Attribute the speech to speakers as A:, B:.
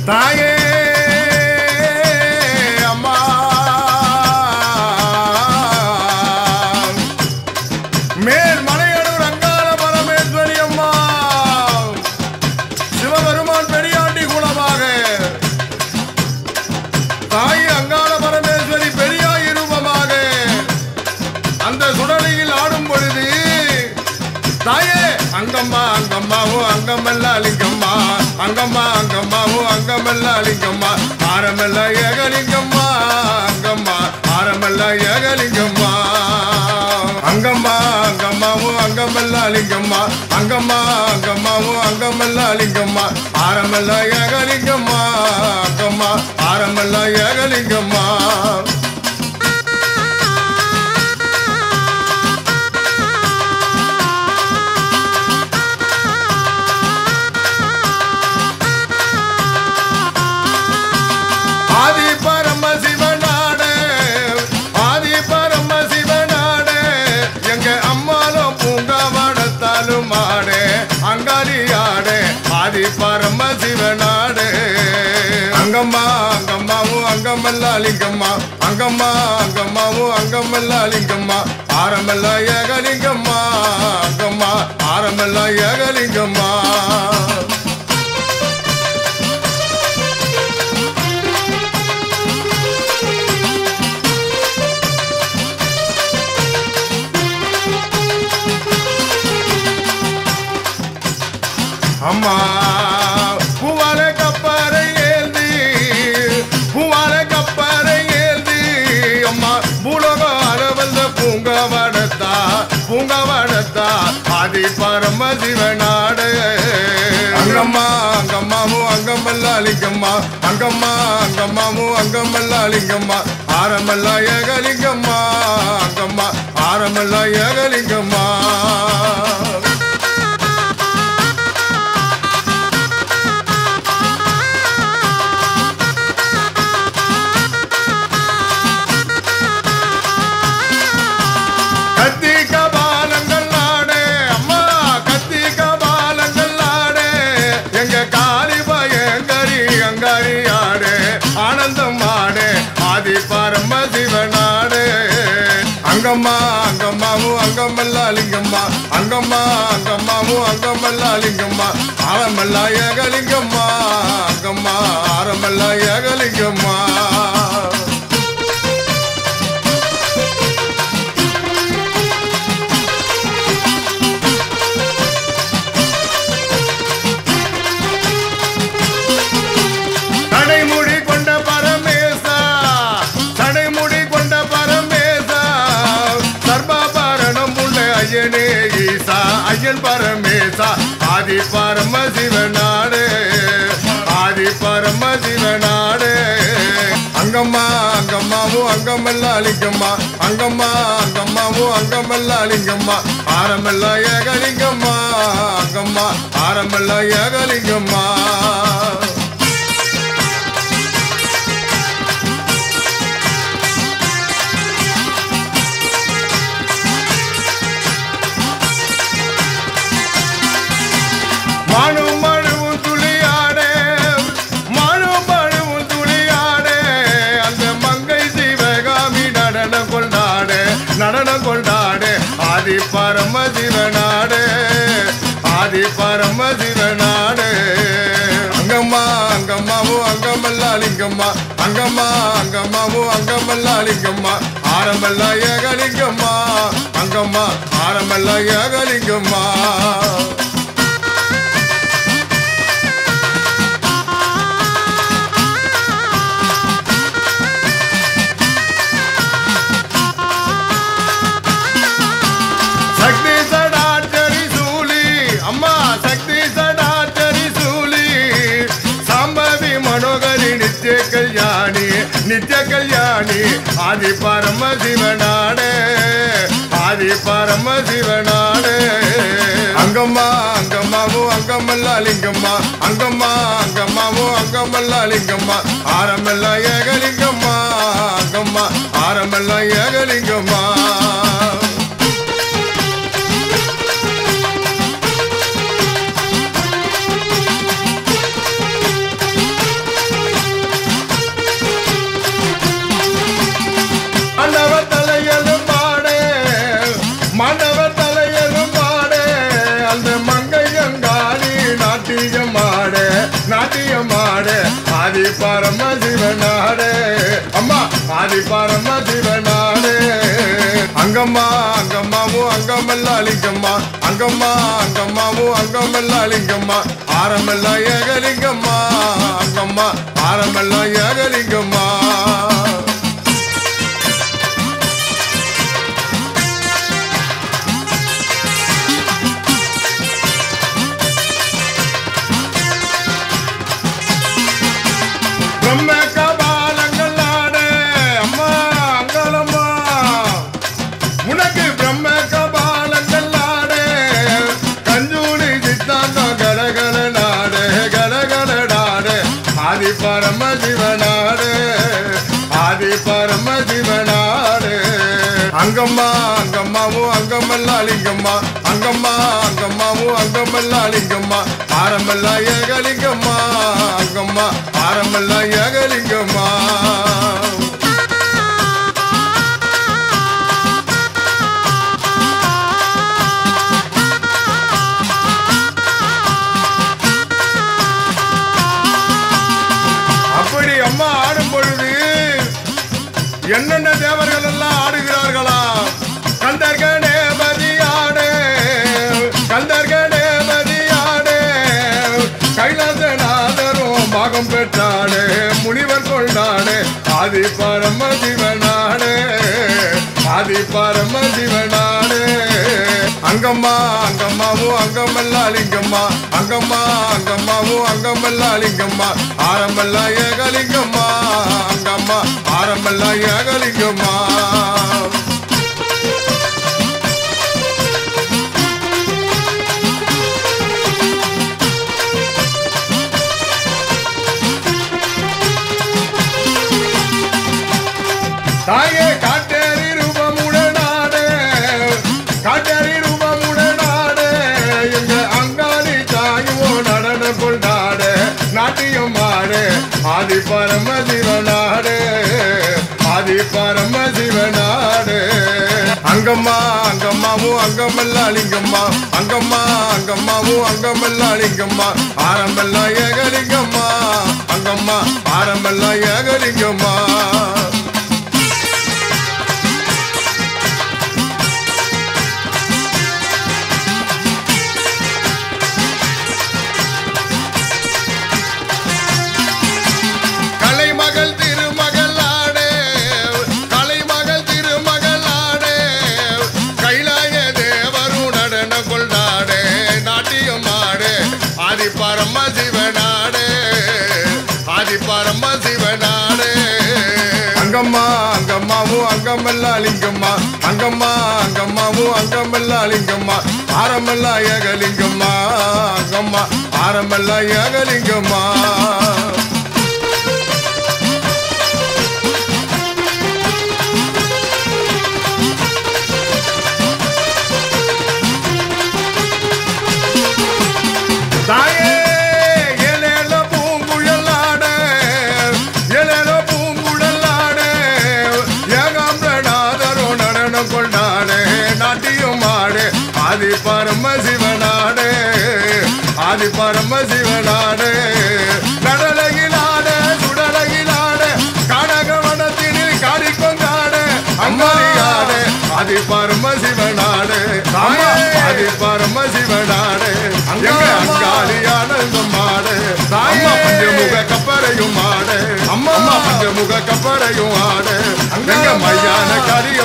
A: தாயே அம்மா மேல் மலையனூர் அங்காள பரமேஸ்வரி அம்மா சிவபெருமான் பெரியாண்டி குலமாக தாய் அங்காள பரமேஸ்வரி பெரியாய் ரூபமாக அந்த சுடலையில் ஆடும் பொழுது தாயே அங்கம்மா அங்கம்மாவும் அங்கமல்ல லிங்கம்மா அங்கம்மா அங்கம்மாவும் அங்கமல்ல லிங்கம்மா ஆரமல்ல ஏகலிங்கம்மா அங்கம்மா ஆரமல்ல ஏகலிங்கம்மா அங்கம்மா அங்கம்மாவும் அங்கமல்ல லிங்கம்மா அங்கம்மா அங்கம்மாவும் அங்கமல்ல லிங்கம்மா ஆரமல்ல ஏகலிங்கம்மா அங்கம்மா ஆரமல்ல ஏகலிங்கம்மா ஆதி பரம சிவனாடு ஆதி பரம சிவனாடு எங்க அம்மாலும் பூங்காவனத்தாலும் ஆடு அங்காளி ஆடு ஆதி பரம சிவனாடு அங்கம்மா அங்கம்மாவும் அங்கமல்ல லிங்கம்மா அங்கம்மா அங்கம்மாவும் அங்கமல்ல லிங்கம்மா ஆரமல்ல ஏகலிங்கம்மா அங்கம்மா ஆரமல்ல ஏகலிங்கம்மா அம்மா பூவால கப்பரை ஏந்தி பூவால கப்பரை ஏந்தி அம்மா பூலோக அளவந்த பூங்கவனத்தா பூங்கவனத்தா ஆதி பரம சிவநாடு அங்கம்மா அங்கம்மாவும் அங்கமல்ல லிங்கம்மா அங்கம்மா அங்கம்மாவும் அங்கமல்ல லிங்கம்மா ஆரமல்ல ஏகலிங்கம்மா அங்கம்மா ஆரமல்ல ஏகலிங்கம்மா கத்தி கபாலங்கள் நாடு அம்மா கத்தி கபாலங்கள் நாடு எங்க காளி பயங்கரி அங்காரி ஆடு ஆனந்தம் ஆடு ஆதி பரம சிவநாடு அங்கம்மா அங்கம்மாவும் அங்கமல்ல லிங்கம்மா அங்கம்மா அங்கம்மாவும் அங்கமல்ல லிங்கம்மா ஆரமல்ல ஏகலிங்கம்மா அங்கம்மா ஆரமல்ல ஏகலிங்கம்மா தடைமுடி கொண்ட பரமேசா தடைமுடி கொண்ட பரமேசா சர்வாபரணம் உள்ள ஐயனே ஈசா ஐயன் பரமேசா ஆதி பரம சிவநாடு ஆதி பரம சிவநாடு அங்கம்மா அங்கம்மாவும் அங்கமல்ல லிங்கம்மா அங்கம்மா அங்கம்மாவும் அங்கமல்ல லிங்கம்மா ஆரமல்ல ஏகலிங்கம்மா அங்கம்மா ஆரமல்ல ஏகலிங்கம்மா மனு மழுவும் துளியாடே மனு மழுவும் துளியாடே அந்த மங்கை சிவகாமி நடனம் கொண்டாடு நடனம் கொண்டாடு ஆதி பரம சிவநாடு ஆதி பரம சிவநாடு அங்கம்மா அங்கம்மாவும் அங்கமல்ல லிங்கம்மா அங்கம்மா அங்கம்மாவும் அங்கமல்ல லிங்கம்மா ஆரமல்ல ஏகலிங்கம்மா அங்கம்மா ஆரமல்ல ஏகலிங்கம்மா சக்தி சடாச்சரி சூலி அம்மா சக்தி சடாச்சரி சூலி சாம்பவி மனோகரி நித்திய கல்யாணி நித்திய கல்யாணி ஆதி பரம சிவநாடு ஆதி பரம சிவநாடு அங்கம்மா அங்கம்மாவும் அங்கமல்ல லிங்கம்மா அங்கம்மா அங்கம்மாவும் அங்கமல்ல லிங்கம்மா ஆரமல்ல ஏகலிங்கம்மா அங்கம்மா ஆரமல்ல ஏகலிங்கம்மா ஆதி பரம சிவனாடே அம்மா ஆதி பரம சிவனாடே அங்கம்மா அங்கம்மாவு அங்கமெல்லாம் லிங்கம்மா அங்கம்மா அங்கம்மாவு அங்கமெல்லாம் லிங்கம்மா ஆரமெல்லாம் ஏகலிங்கம்மா அங்கம்மா ஆரமெல்லாம் ஏகலிங்கம்மா பிரம்ம கபாலங்கள் ஆட அம்மா அங்காளம்மா உனக்கு பிரம்ம கபாலங்கள் ஆட கஞ்சூரி சித்தாந்தம் கலகல நாடு கலகல நாடு ஆதி பரம சிவனாடு ஆதி பரம சிவனாடு அங்கம்மா அங்கம்மாவும் அங்கமெல்லாம் லிங்கம்மா அங்கம்மா அங்கம்மாவும் அங்கமெல்லாம் லிங்கம்மா ஆரமெல்லாம் ஏகலிங்கம்மா அங்கம்மா ஆரமெல்லாம் ஏகலிங்கம்மா அப்படி அம்மா ஆடும் பொழுது என்னென்ன தேவர்கள் எல்லாம் ஆடுகிறார்களா கந்தர்கணேபதி ஆடு கந்தர்கணேபதி ஆடு கைலாசநாதரும் பாகம் பெற்றாடு முனிவர் கொண்டாடு ஆதி பரம சிவனாடு ஆதி பரம சிவனாடு அங்கம்மா அங்கம்மாவும் அங்கமெல்லாம் லிங்கம்மா அங்கம்மா அங்கம்மாவும் அங்கமெல்லாம் லிங்கம்மா ஆரம்பெல்லாம் ஏகலிங்கம்மா அங்கம்மா ஆரம்பெல்லாம் ஏகலிங்கம்மா தாயே காட்டேரி ரூபமுடனாடு காட்டேரி ரூபமுடனாடு எங்க அங்காளி தாயோ நடன கொண்டாடு நாட்டியம் ஆடு ஆதி பரம சிவனாடு ஆதி பரம சிவனாடு அங்கம்மா அங்கம்மாவும் அங்கமெல்லாம் லிங்கம்மா அங்கம்மா அங்கம்மாவும் அங்கமெல்லாம் லிங்கம்மா ஆரம்பெல்லாம் ஏகலிங்கம்மா அங்கம்மா ஆரம்பெல்லாம் ஏகலிங்கம்மா கலைமகள் திருமகளாடே கலைமகள் திருமகளாடே கைலாய தேவரும் நடன கொண்டாடே நாட்டியம் ஆடு ஆதி பரம சிவனாடே ஆதி பரம சிவனாடே அங்கம்மா அங்கம்மாவும் அங்கமெல்லாம் லிங்கம்மா அங்கம்மா அங்கம்மாவும் அங்கமெல்லாம் லிங்கம்மா ஆரமெல்லாம் ஏகலிங்கம்மா அங்கம்மா ஆரமெல்லாம் ஏகலிங்கம்மா தாயே ஏலேல பூங்குழலாட ஏலேல பூங்குழலாட ஏகாம்பரநாதரோ நடனம் கொண்டாடு நாட்டியம் ஆடு ஆதி பரம சிவனாடு ஆதி பரம சிவனாடு நடலகிலாட சுடலகிலாட காடகவனத்தினில் காடிக்கொண்டாடு அம்மாரியாடு ஆதி பரம சிவனாடு ஆதி பரம சிவனாடு எங்க அங்காளி ஆனந்தம் ஆடு அம்மா பஞ்சமுக கப்பரையும் ஆடு அம்மா பஞ்சமுக கப்பரையும் ஆடு எங்க மையான கரி